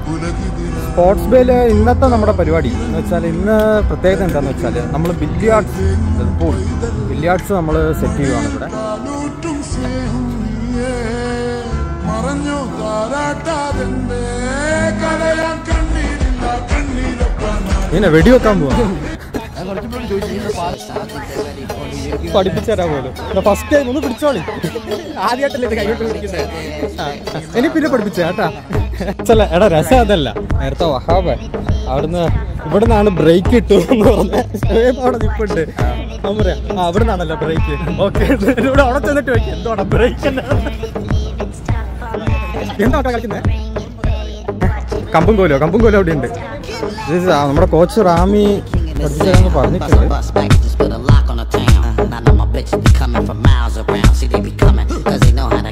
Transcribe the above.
Sports ബേയിൽ ഇന്നത്തെ നമ്മുടെ പരിപാടി എന്ന് വെച്ചാൽ ഇന്ന് പ്രത്യേകത എന്താണെന്ന് വെച്ചാൽ നമ്മൾ ബില്ലിയാർഡ്സ് പൂൾ ബില്ലിയാർഡ്സ് നമ്മൾ സെറ്റ് ചെയ്യുവാണ് ഇവിടെ കാലൂട്ടും സ്നേഹം നീയേ മറഞ്ഞു താരാട്ടാതെന്തേ കരയാൻ കണ്ണീരില്ല കണ്ണീരൊപ്പാൻ ഇങ്ങനെ വെടിവെക്കാൻ പോവാ പഠിപ്പിച്ചു തരാൻ പോലും ഫസ്റ്റ് ടൈം ഒന്ന് പിടിച്ചോളി ആദ്യമായിട്ടല്ലേ ഇത് കൈകൊണ്ട് പിടിക്കുന്നത് ഇനി പിന്നെ പഠിപ്പിച്ച കേട്ടാ ചില എടാ രസം അതല്ല നേരത്തെ വഹാബ് അവിടുന്ന് ഇവിടെ നിന്നാണ് ബ്രേക്ക് കിട്ടും എന്ന് പറഞ്ഞ അവിടെ നിപ്പുണ്ട് അവൻ പറയാ ആ അവിടെ നിന്നാണല്ലോ ബ്രേക്ക് ഓക്കെ ഇവിടെ അവിടെ ചെന്നിട്ട് വെക്കും എന്തോടാ ബ്രേക്ക് എന്താ കളിക്കുന്നത് കമ്പും കോലോ കമ്പും കോലോ അവിടെ ഉണ്ട് ഇത് നമ്മുടെ കോച്ച് റാമി പഠിപ്പിച്ചു പറഞ്ഞിട്ടുണ്ട് Bus packages put a lock on the town. Now know my bitches be coming from miles around. See, they be coming, cause they know how to